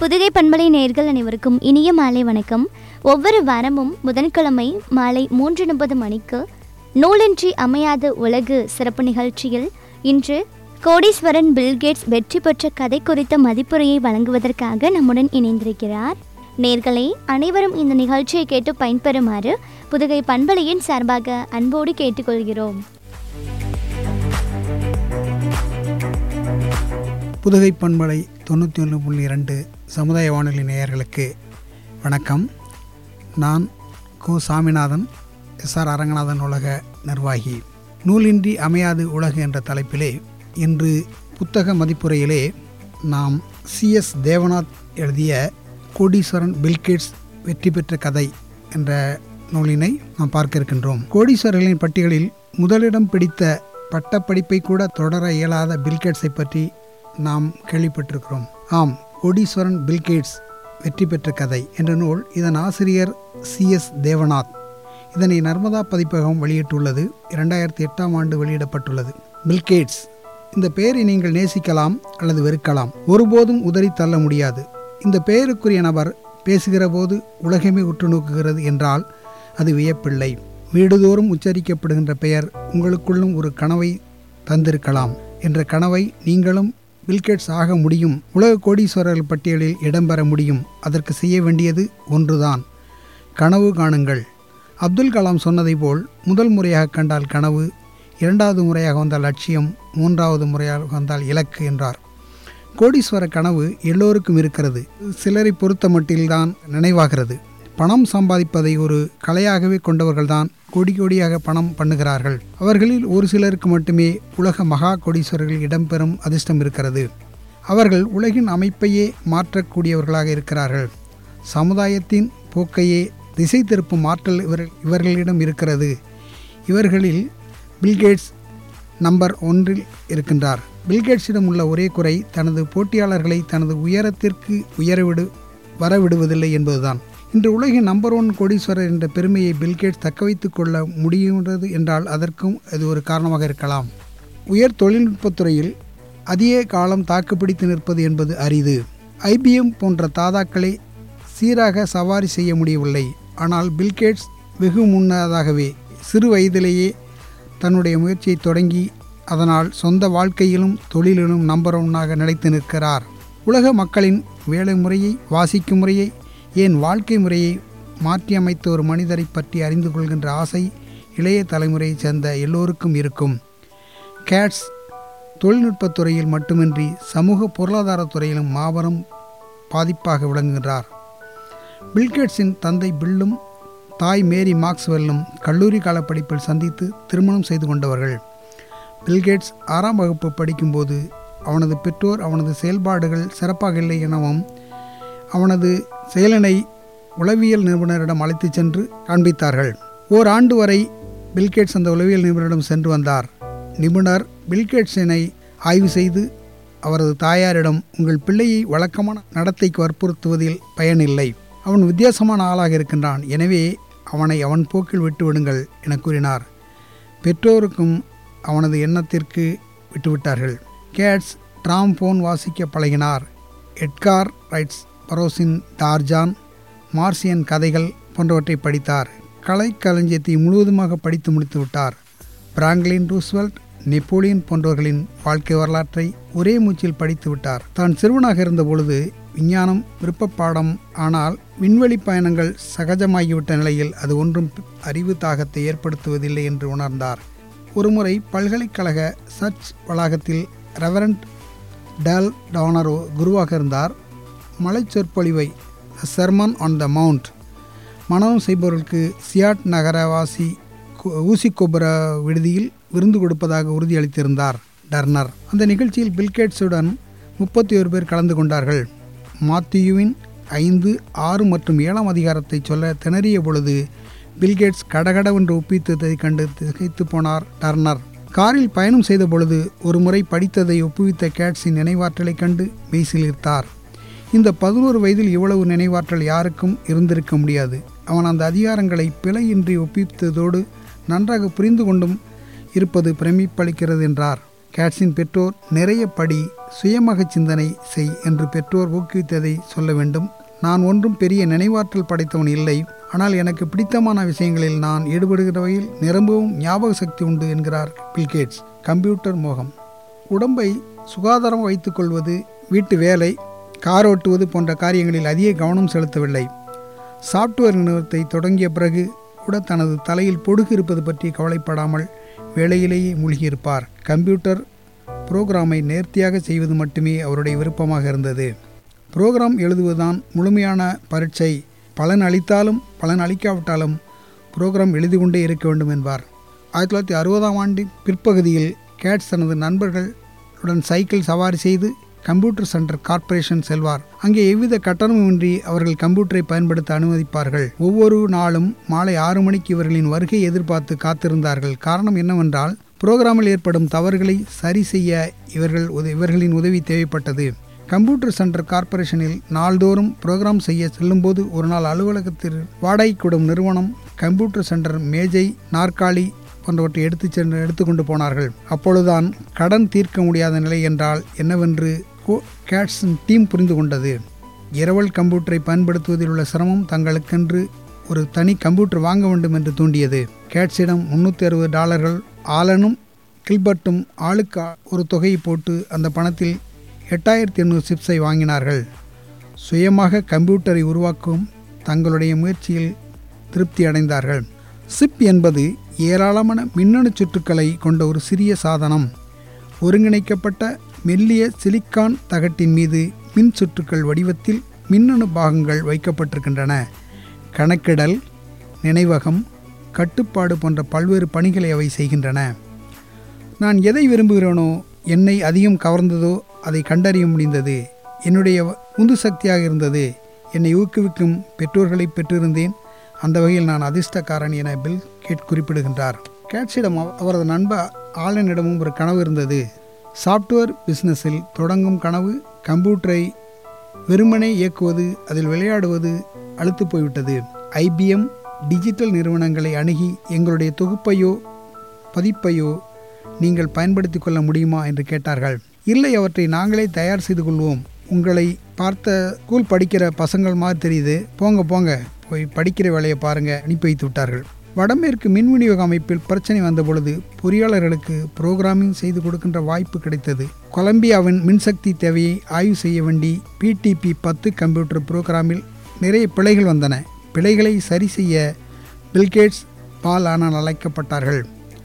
புதுகை பண்பலை நேர்கள் அனைவருக்கும் இனிய மாலை வணக்கம் ஒவ்வொரு வாரமும் புதன்கிழமை மாலை மூன்று முப்பது மணிக்கு நூலின்றி அமையாத உலகு சிறப்பு நிகழ்ச்சியில் இன்று கோடீஸ்வரன் பில்கேட்ஸ் வெற்றி பெற்ற கதை குறித்த மதிப்புரையை வழங்குவதற்காக நம்முடன் இணைந்திருக்கிறார் நேர்களே அனைவரும் இந்த நிகழ்ச்சியை கேட்டு பயன்பெறுமாறு புதுகை பண்பலையின் சார்பாக அன்போடு கேட்டுக்கொள்கிறோம் புதுகை பண்பலை தொண்ணூற்றி ஒன்று புள்ளி ரெண்டு சமுதாய வானொலி நேயர்களுக்கு வணக்கம் நான் கோ சாமிநாதன் எஸ்ஆர் அரங்கநாதன் உலக நிர்வாகி நூலின்றி அமையாது உலகு என்ற தலைப்பிலே இன்று புத்தக மதிப்புரையிலே நாம் சிஎஸ் தேவநாத் எழுதிய கோடீஸ்வரன் பில்கேட்ஸ் வெற்றி பெற்ற கதை என்ற நூலினை நாம் பார்க்க இருக்கின்றோம் கோடீஸ்வரர்களின் பட்டியலில் முதலிடம் பிடித்த பட்டப்படிப்பை கூட தொடர இயலாத பில்கேட்ஸை பற்றி நாம் கேள்விப்பட்டிருக்கிறோம் ஆம் கோடீஸ்வரன் பில்கேட்ஸ் வெற்றி பெற்ற கதை என்ற நூல் இதன் ஆசிரியர் சி எஸ் தேவநாத் இதனை நர்மதா பதிப்பகம் வெளியிட்டுள்ளது இரண்டாயிரத்தி எட்டாம் ஆண்டு வெளியிடப்பட்டுள்ளது பில்கேட்ஸ் இந்த பெயரை நீங்கள் நேசிக்கலாம் அல்லது வெறுக்கலாம் ஒருபோதும் உதறி தள்ள முடியாது இந்த பெயருக்குரிய நபர் பேசுகிற போது உலகமே உற்று நோக்குகிறது என்றால் அது வியப்பில்லை வீடுதோறும் உச்சரிக்கப்படுகின்ற பெயர் உங்களுக்குள்ளும் ஒரு கனவை தந்திருக்கலாம் என்ற கனவை நீங்களும் பில்கேட்ஸ் ஆக முடியும் உலக கோடீஸ்வரர்கள் பட்டியலில் இடம்பெற முடியும் அதற்கு செய்ய வேண்டியது ஒன்றுதான் கனவு காணுங்கள் அப்துல் கலாம் சொன்னதை போல் முதல் முறையாக கண்டால் கனவு இரண்டாவது முறையாக வந்தால் லட்சியம் மூன்றாவது முறையாக வந்தால் இலக்கு என்றார் கோடீஸ்வர கனவு எல்லோருக்கும் இருக்கிறது சிலரை பொறுத்த மட்டில்தான் நினைவாகிறது பணம் சம்பாதிப்பதை ஒரு கலையாகவே கொண்டவர்கள்தான் கோடி கோடியாக பணம் பண்ணுகிறார்கள் அவர்களில் ஒரு சிலருக்கு மட்டுமே உலக மகா கோடீஸ்வரர்கள் இடம்பெறும் அதிர்ஷ்டம் இருக்கிறது அவர்கள் உலகின் அமைப்பையே மாற்றக்கூடியவர்களாக இருக்கிறார்கள் சமுதாயத்தின் போக்கையே திசை திருப்பும் ஆற்றல் இவர் இவர்களிடம் இருக்கிறது இவர்களில் பில்கேட்ஸ் நம்பர் ஒன்றில் இருக்கின்றார் பில்கேட்ஸிடம் உள்ள ஒரே குறை தனது போட்டியாளர்களை தனது உயரத்திற்கு உயரவிடு வரவிடுவதில்லை என்பதுதான் இன்று உலகின் நம்பர் ஒன் கோடீஸ்வரர் என்ற பெருமையை பில்கேட்ஸ் தக்க வைத்துக் கொள்ள முடிகின்றது என்றால் அதற்கும் அது ஒரு காரணமாக இருக்கலாம் உயர் தொழில்நுட்பத்துறையில் அதிக காலம் தாக்குப்பிடித்து நிற்பது என்பது அரிது ஐபிஎம் போன்ற தாதாக்களை சீராக சவாரி செய்ய முடியவில்லை ஆனால் பில்கேட்ஸ் வெகு முன்னதாகவே சிறு வயதிலேயே தன்னுடைய முயற்சியை தொடங்கி அதனால் சொந்த வாழ்க்கையிலும் தொழிலிலும் நம்பர் ஒன்னாக நிலைத்து நிற்கிறார் உலக மக்களின் வேலை முறையை வாசிக்கும் முறையை ஏன் வாழ்க்கை முறையை மாற்றியமைத்த ஒரு மனிதரை பற்றி அறிந்து கொள்கின்ற ஆசை இளைய தலைமுறையைச் சேர்ந்த எல்லோருக்கும் இருக்கும் கேட்ஸ் தொழில்நுட்பத் துறையில் மட்டுமின்றி சமூக பொருளாதாரத் துறையிலும் மாபெரும் பாதிப்பாக விளங்குகின்றார் பில்கேட்ஸின் தந்தை பில்லும் தாய் மேரி மார்க்ஸ்வெல்லும் கல்லூரி கால படிப்பில் சந்தித்து திருமணம் செய்து கொண்டவர்கள் பில்கேட்ஸ் ஆறாம் வகுப்பு படிக்கும்போது அவனது பெற்றோர் அவனது செயல்பாடுகள் சிறப்பாக இல்லை எனவும் அவனது செயலனை உளவியல் நிபுணரிடம் அழைத்துச் சென்று காண்பித்தார்கள் ஓராண்டு வரை பில்கேட்ஸ் அந்த உளவியல் நிபுணரிடம் சென்று வந்தார் நிபுணர் பில்கேட்ஸினை ஆய்வு செய்து அவரது தாயாரிடம் உங்கள் பிள்ளையை வழக்கமான நடத்தைக்கு வற்புறுத்துவதில் பயனில்லை அவன் வித்தியாசமான ஆளாக இருக்கின்றான் எனவே அவனை அவன் போக்கில் விட்டுவிடுங்கள் என கூறினார் பெற்றோருக்கும் அவனது எண்ணத்திற்கு விட்டுவிட்டார்கள் கேட்ஸ் ட்ராம்போன் வாசிக்க பழகினார் எட்கார் ரைட்ஸ் பரோசின் டார்ஜான் மார்சியன் கதைகள் போன்றவற்றை படித்தார் கலைக்களஞ்சியத்தை முழுவதுமாக படித்து முடித்து விட்டார் பிராங்க்லின் ரூஸ்வெல்ட் நெப்போலியன் போன்றவர்களின் வாழ்க்கை வரலாற்றை ஒரே மூச்சில் படித்து விட்டார் தான் சிறுவனாக இருந்த பொழுது விஞ்ஞானம் விருப்ப பாடம் ஆனால் விண்வெளி பயணங்கள் சகஜமாகிவிட்ட நிலையில் அது ஒன்றும் அறிவு தாகத்தை ஏற்படுத்துவதில்லை என்று உணர்ந்தார் ஒருமுறை பல்கலைக்கழக சர்ச் வளாகத்தில் ரெவரண்ட் டேல் டானரோ குருவாக இருந்தார் மலை சொற்பொழிவை செர்மன் ஆன் த மவுண்ட் மனநம் செய்பவர்களுக்கு சியாட் நகரவாசி கு- ஊசி கொபுர விடுதியில் விருந்து கொடுப்பதாக உறுதியளித்திருந்தார் டர்னர் அந்த நிகழ்ச்சியில் பில்கேட்ஸுடன் முப்பத்தி ஒரு பேர் கலந்து கொண்டார்கள் மாத்தியுவின் ஐந்து ஆறு மற்றும் ஏழாம் அதிகாரத்தை சொல்ல திணறிய பொழுது பில்கேட்ஸ் கடகடவென்று ஒப்பித்ததை கண்டு திகைத்து போனார் டர்னர் காரில் பயணம் செய்த பொழுது ஒரு முறை படித்ததை ஒப்புவித்த கேட்ஸின் நினைவாற்றலைக் கண்டு மெய்சிலிர்த்தார் இந்த பதினோரு வயதில் இவ்வளவு நினைவாற்றல் யாருக்கும் இருந்திருக்க முடியாது அவன் அந்த அதிகாரங்களை பிழையின்றி ஒப்பித்ததோடு நன்றாக புரிந்து கொண்டும் இருப்பது பிரமிப்பளிக்கிறது என்றார் கேட்ஸின் பெற்றோர் நிறைய படி சுயமாக சிந்தனை செய் என்று பெற்றோர் ஊக்குவித்ததை சொல்ல வேண்டும் நான் ஒன்றும் பெரிய நினைவாற்றல் படைத்தவன் இல்லை ஆனால் எனக்கு பிடித்தமான விஷயங்களில் நான் ஈடுபடுகிறவையில் நிரம்பவும் ஞாபக சக்தி உண்டு என்கிறார் பில்கேட்ஸ் கம்ப்யூட்டர் மோகம் உடம்பை சுகாதாரம் வைத்துக்கொள்வது வீட்டு வேலை கார் ஓட்டுவது போன்ற காரியங்களில் அதிக கவனம் செலுத்தவில்லை சாப்ட்வேர் நிறுவனத்தை தொடங்கிய பிறகு கூட தனது தலையில் பொடுகு இருப்பது பற்றி கவலைப்படாமல் வேலையிலேயே மூழ்கியிருப்பார் கம்ப்யூட்டர் புரோகிராமை நேர்த்தியாக செய்வது மட்டுமே அவருடைய விருப்பமாக இருந்தது புரோகிராம் எழுதுவதுதான் முழுமையான பரீட்சை பலன் அளித்தாலும் பலன் அளிக்காவிட்டாலும் புரோகிராம் எழுதி கொண்டே இருக்க வேண்டும் என்பார் ஆயிரத்தி தொள்ளாயிரத்தி அறுபதாம் ஆண்டு பிற்பகுதியில் கேட்ஸ் தனது நண்பர்களுடன் சைக்கிள் சவாரி செய்து கம்ப்யூட்டர் சென்டர் கார்ப்பரேஷன் செல்வார் அங்கே எவ்வித கட்டணமுமின்றி அவர்கள் கம்ப்யூட்டரை பயன்படுத்த அனுமதிப்பார்கள் ஒவ்வொரு நாளும் மாலை ஆறு மணிக்கு இவர்களின் வருகை எதிர்பார்த்து காத்திருந்தார்கள் காரணம் என்னவென்றால் புரோகிராமில் ஏற்படும் தவறுகளை சரி செய்ய இவர்கள் உத இவர்களின் உதவி தேவைப்பட்டது கம்ப்யூட்டர் சென்டர் கார்ப்பரேஷனில் நாள்தோறும் புரோகிராம் செய்ய செல்லும்போது ஒரு நாள் அலுவலகத்தில் வாடகைக்கூடும் நிறுவனம் கம்ப்யூட்டர் சென்டர் மேஜை நாற்காலி போன்றவற்றை எடுத்துச் சென்று எடுத்துக்கொண்டு போனார்கள் அப்பொழுதுதான் கடன் தீர்க்க முடியாத நிலை என்றால் என்னவென்று கேட்ஸின் டீம் புரிந்து கொண்டது இரவல் கம்ப்யூட்டரை பயன்படுத்துவதில் உள்ள சிரமம் தங்களுக்கென்று ஒரு தனி கம்ப்யூட்டர் வாங்க வேண்டும் என்று தூண்டியது கேட்ஸிடம் முன்னூற்றி அறுபது டாலர்கள் ஆலனும் கில்பர்ட்டும் ஆளுக்கு ஒரு தொகையை போட்டு அந்த பணத்தில் எட்டாயிரத்தி எண்ணூறு சிப்ஸை வாங்கினார்கள் சுயமாக கம்ப்யூட்டரை உருவாக்கும் தங்களுடைய முயற்சியில் திருப்தி அடைந்தார்கள் சிப் என்பது ஏராளமான மின்னணு சுற்றுக்களை கொண்ட ஒரு சிறிய சாதனம் ஒருங்கிணைக்கப்பட்ட மெல்லிய சிலிக்கான் தகட்டின் மீது மின் சுற்றுக்கள் வடிவத்தில் மின்னணு பாகங்கள் வைக்கப்பட்டிருக்கின்றன கணக்கிடல் நினைவகம் கட்டுப்பாடு போன்ற பல்வேறு பணிகளை அவை செய்கின்றன நான் எதை விரும்புகிறேனோ என்னை அதிகம் கவர்ந்ததோ அதை கண்டறிய முடிந்தது என்னுடைய உந்து சக்தியாக இருந்தது என்னை ஊக்குவிக்கும் பெற்றோர்களை பெற்றிருந்தேன் அந்த வகையில் நான் அதிர்ஷ்டக்காரன் என பில் கேட் குறிப்பிடுகின்றார் கேட்ஸிடம் அவ- அவரது நண்பர் ஆலனிடமும் ஒரு கனவு இருந்தது சாப்ட்வேர் பிசினஸில் தொடங்கும் கனவு கம்ப்யூட்டரை வெறுமனே இயக்குவது அதில் விளையாடுவது அழுத்து போய்விட்டது ஐபிஎம் டிஜிட்டல் நிறுவனங்களை அணுகி எங்களுடைய தொகுப்பையோ பதிப்பையோ நீங்கள் பயன்படுத்தி கொள்ள முடியுமா என்று கேட்டார்கள் இல்லை அவற்றை நாங்களே தயார் செய்து கொள்வோம் உங்களை பார்த்த ஸ்கூல் படிக்கிற பசங்கள் மாதிரி தெரியுது போங்க போங்க போய் படிக்கிற வேலையை பாருங்க அனுப்பி வைத்து விட்டார்கள் வடமேற்கு மின் விநியோக அமைப்பில் பிரச்சனை வந்தபொழுது பொறியாளர்களுக்கு புரோகிராமிங் செய்து கொடுக்கின்ற வாய்ப்பு கிடைத்தது கொலம்பியாவின் மின்சக்தி தேவையை ஆய்வு செய்ய வேண்டி பிடிபி பத்து கம்ப்யூட்டர் புரோகிராமில் நிறைய பிழைகள் வந்தன பிழைகளை சரி செய்ய பில்கேட்ஸ் பால் ஆனால் அழைக்கப்பட்டார்கள்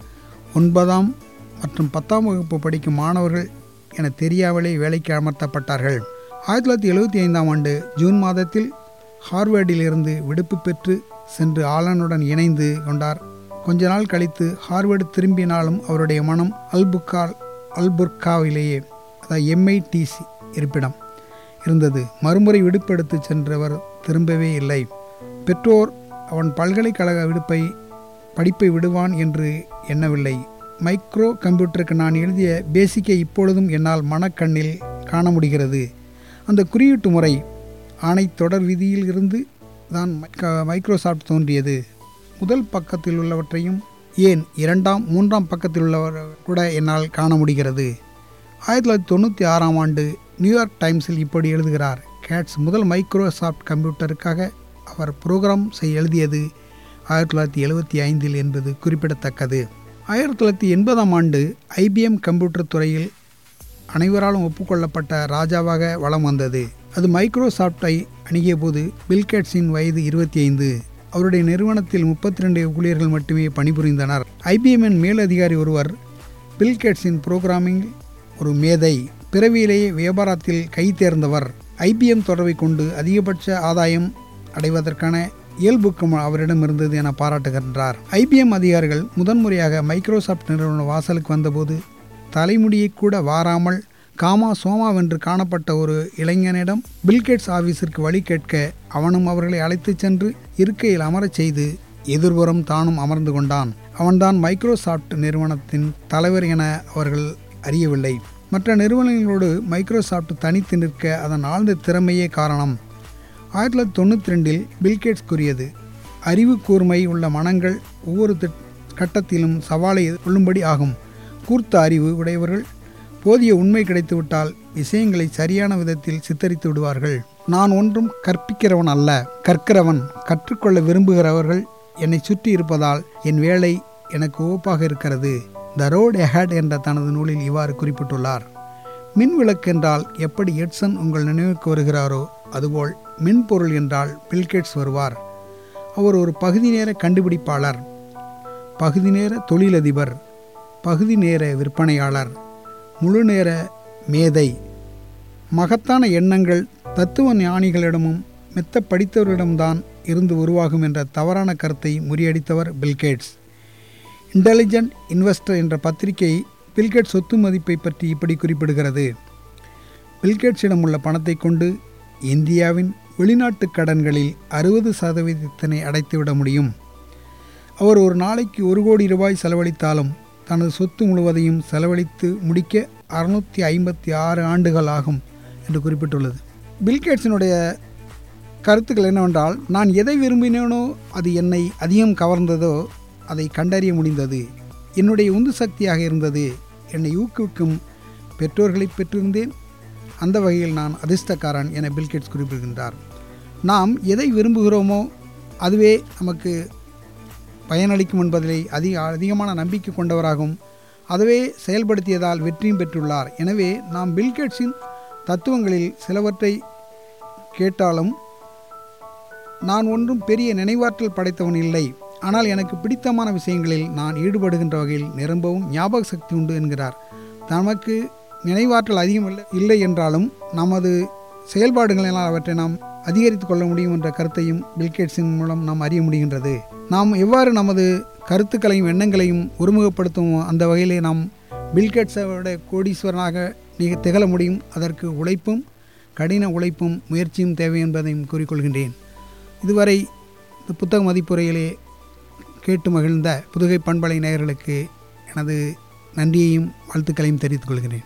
ஒன்பதாம் மற்றும் பத்தாம் வகுப்பு படிக்கும் மாணவர்கள் என தெரியாமலே வேலைக்கு அமர்த்தப்பட்டார்கள் ஆயிரத்தி தொள்ளாயிரத்தி எழுபத்தி ஐந்தாம் ஆண்டு ஜூன் மாதத்தில் ஹார்வர்டிலிருந்து விடுப்பு பெற்று சென்று ஆலனுடன் இணைந்து கொண்டார் கொஞ்ச நாள் கழித்து ஹார்வர்டு திரும்பினாலும் அவருடைய மனம் அல்புக்கால் அல்புர்காவிலேயே அதாவது எம்ஐடிசி இருப்பிடம் இருந்தது மறுமுறை விடுப்பெடுத்து சென்றவர் திரும்பவே இல்லை பெற்றோர் அவன் பல்கலைக்கழக விடுப்பை படிப்பை விடுவான் என்று எண்ணவில்லை மைக்ரோ கம்ப்யூட்டருக்கு நான் எழுதிய பேசிக்கை இப்பொழுதும் என்னால் மனக்கண்ணில் காண முடிகிறது அந்த குறியீட்டு முறை ஆணை தொடர் விதியில் இருந்து தான் மைக்க- மைக்ரோசாஃப்ட் தோன்றியது முதல் பக்கத்தில் உள்ளவற்றையும் ஏன் இரண்டாம் மூன்றாம் பக்கத்தில் உள்ளவர் கூட என்னால் காண முடிகிறது ஆயிரத்தி தொள்ளாயிரத்தி தொண்ணூற்றி ஆறாம் ஆண்டு நியூயார்க் டைம்ஸில் இப்படி எழுதுகிறார் கேட்ஸ் முதல் மைக்ரோசாஃப்ட் கம்ப்யூட்டருக்காக அவர் புரோகிராம் செய்ய எழுதியது ஆயிரத்தி தொள்ளாயிரத்தி எழுபத்தி ஐந்தில் என்பது குறிப்பிடத்தக்கது ஆயிரத்தி தொள்ளாயிரத்தி எண்பதாம் ஆண்டு ஐபிஎம் கம்ப்யூட்டர் துறையில் அனைவராலும் ஒப்புக்கொள்ளப்பட்ட ராஜாவாக வலம் வந்தது அது மைக்ரோசாஃப்டை அணுகிய போது பில்கேட்ஸின் வயது இருபத்தி ஐந்து அவருடைய நிறுவனத்தில் முப்பத்தி ரெண்டு ஊழியர்கள் மட்டுமே பணிபுரிந்தனர் ஐபிஎம்மின் மேலதிகாரி ஒருவர் பில்கேட்ஸின் புரோகிராமிங் ஒரு மேதை பிறவியிலேயே வியாபாரத்தில் கை தேர்ந்தவர் ஐபிஎம் தொடர்பை கொண்டு அதிகபட்ச ஆதாயம் அடைவதற்கான இயல்புக்கும் அவரிடம் இருந்தது என பாராட்டுகின்றார் ஐபிஎம் அதிகாரிகள் முதன்முறையாக மைக்ரோசாஃப்ட் நிறுவன வாசலுக்கு வந்தபோது தலைமுடியை கூட வாராமல் காமா சோமாவென்று காணப்பட்ட ஒரு இளைஞனிடம் பில்கேட்ஸ் ஆபீஸிற்கு வழி கேட்க அவனும் அவர்களை அழைத்துச் சென்று இருக்கையில் அமரச் செய்து எதிர்புறம் தானும் அமர்ந்து கொண்டான் அவன்தான் மைக்ரோசாஃப்ட் நிறுவனத்தின் தலைவர் என அவர்கள் அறியவில்லை மற்ற நிறுவனங்களோடு மைக்ரோசாஃப்ட் தனித்து நிற்க அதன் ஆழ்ந்த திறமையே காரணம் ஆயிரத்தி தொள்ளாயிரத்தி தொண்ணூற்றி ரெண்டில் பில்கேட்ஸ் கூறியது அறிவு கூர்மை உள்ள மனங்கள் ஒவ்வொரு திட்- கட்டத்திலும் சவாலை கொள்ளும்படி ஆகும் கூர்த்த அறிவு உடையவர்கள் போதிய உண்மை கிடைத்துவிட்டால் விஷயங்களை சரியான விதத்தில் சித்தரித்து விடுவார்கள் நான் ஒன்றும் கற்பிக்கிறவன் அல்ல கற்கிறவன் கற்றுக்கொள்ள விரும்புகிறவர்கள் என்னை சுற்றி இருப்பதால் என் வேலை எனக்கு ஓப்பாக இருக்கிறது த ரோட் எஹட் என்ற தனது நூலில் இவ்வாறு குறிப்பிட்டுள்ளார் மின் விளக்கு என்றால் எப்படி எட்சன் உங்கள் நினைவுக்கு வருகிறாரோ அதுபோல் மின்பொருள் என்றால் பில்கேட்ஸ் வருவார் அவர் ஒரு பகுதி நேர கண்டுபிடிப்பாளர் பகுதி நேர தொழிலதிபர் பகுதி நேர விற்பனையாளர் முழு நேர மேதை மகத்தான எண்ணங்கள் தத்துவ ஞானிகளிடமும் மெத்த படித்தவர்களிடம்தான் இருந்து உருவாகும் என்ற தவறான கருத்தை முறியடித்தவர் பில்கேட்ஸ் இன்டெலிஜென்ட் இன்வெஸ்டர் என்ற பத்திரிகை பில்கேட்ஸ் சொத்து மதிப்பை பற்றி இப்படி குறிப்பிடுகிறது பில்கேட்ஸிடம் உள்ள பணத்தை கொண்டு இந்தியாவின் வெளிநாட்டு கடன்களில் அறுபது சதவீதத்தினை அடைத்துவிட முடியும் அவர் ஒரு நாளைக்கு ஒரு கோடி ரூபாய் செலவழித்தாலும் தனது சொத்து முழுவதையும் செலவழித்து முடிக்க அறுநூற்றி ஐம்பத்தி ஆறு ஆண்டுகள் ஆகும் என்று குறிப்பிட்டுள்ளது பில்கேட்ஸினுடைய கருத்துக்கள் என்னவென்றால் நான் எதை விரும்பினேனோ அது என்னை அதிகம் கவர்ந்ததோ அதை கண்டறிய முடிந்தது என்னுடைய உந்து சக்தியாக இருந்தது என்னை ஊக்குவிக்கும் பெற்றோர்களை பெற்றிருந்தேன் அந்த வகையில் நான் அதிர்ஷ்டக்காரன் என பில்கேட்ஸ் குறிப்பிடுகின்றார் நாம் எதை விரும்புகிறோமோ அதுவே நமக்கு பயனளிக்கும் என்பதிலே அதிக அதிகமான நம்பிக்கை கொண்டவராகும் அதுவே செயல்படுத்தியதால் வெற்றியும் பெற்றுள்ளார் எனவே நாம் பில்கேட்ஸின் தத்துவங்களில் சிலவற்றை கேட்டாலும் நான் ஒன்றும் பெரிய நினைவாற்றல் படைத்தவன் இல்லை ஆனால் எனக்கு பிடித்தமான விஷயங்களில் நான் ஈடுபடுகின்ற வகையில் நிரம்பவும் ஞாபக சக்தி உண்டு என்கிறார் நமக்கு நினைவாற்றல் அதிகம் இல்லை இல்லை என்றாலும் நமது செயல்பாடுகளினால் அவற்றை நாம் அதிகரித்து கொள்ள முடியும் என்ற கருத்தையும் பில்கேட்ஸின் மூலம் நாம் அறிய முடிகின்றது நாம் எவ்வாறு நமது கருத்துக்களையும் எண்ணங்களையும் ஒருமுகப்படுத்தும் அந்த வகையிலே நாம் பில்கேட்ஸோட கோடீஸ்வரனாக நிக திகழ முடியும் அதற்கு உழைப்பும் கடின உழைப்பும் முயற்சியும் தேவை என்பதையும் கூறிக்கொள்கின்றேன் இதுவரை இந்த புத்தக மதிப்புரையிலே கேட்டு மகிழ்ந்த புதுகை பண்பலை நேயர்களுக்கு எனது நன்றியையும் வாழ்த்துக்களையும் தெரிவித்துக் கொள்கிறேன்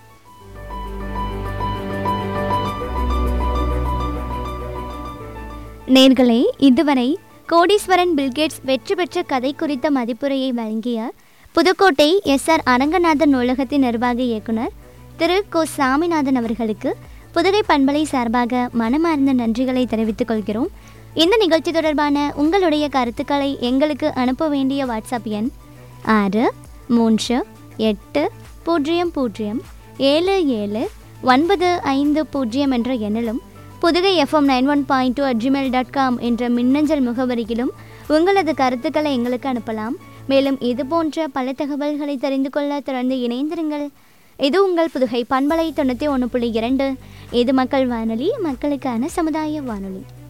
நேர்களே இதுவரை கோடீஸ்வரன் பில்கேட்ஸ் வெற்றி பெற்ற கதை குறித்த மதிப்புரையை வழங்கிய புதுக்கோட்டை எஸ் ஆர் அரங்கநாதன் நூலகத்தின் நிர்வாக இயக்குனர் திரு கோ சாமிநாதன் அவர்களுக்கு புதுகை பண்பலை சார்பாக மனமார்ந்த நன்றிகளை தெரிவித்துக் கொள்கிறோம் இந்த நிகழ்ச்சி தொடர்பான உங்களுடைய கருத்துக்களை எங்களுக்கு அனுப்ப வேண்டிய வாட்ஸ்அப் எண் ஆறு மூன்று எட்டு பூஜ்ஜியம் பூஜ்ஜியம் ஏழு ஏழு ஒன்பது ஐந்து பூஜ்ஜியம் என்ற எண்ணிலும் Pudugai FM nine one point two at gmail dot com என்ற மின்னஞ்சல் முகவரியிலும் உங்களது கருத்துக்களை எங்களுக்கு அனுப்பலாம் மேலும் இது போன்ற பல தகவல்களை தெரிந்து கொள்ள தொடர்ந்து இணைந்திருங்கள் இது உங்கள் புதுகை பண்பலை தொண்ணூற்றி ஒன்று புள்ளி இரண்டு இது மக்கள் வானொலி மக்களுக்கான சமுதாய வானொலி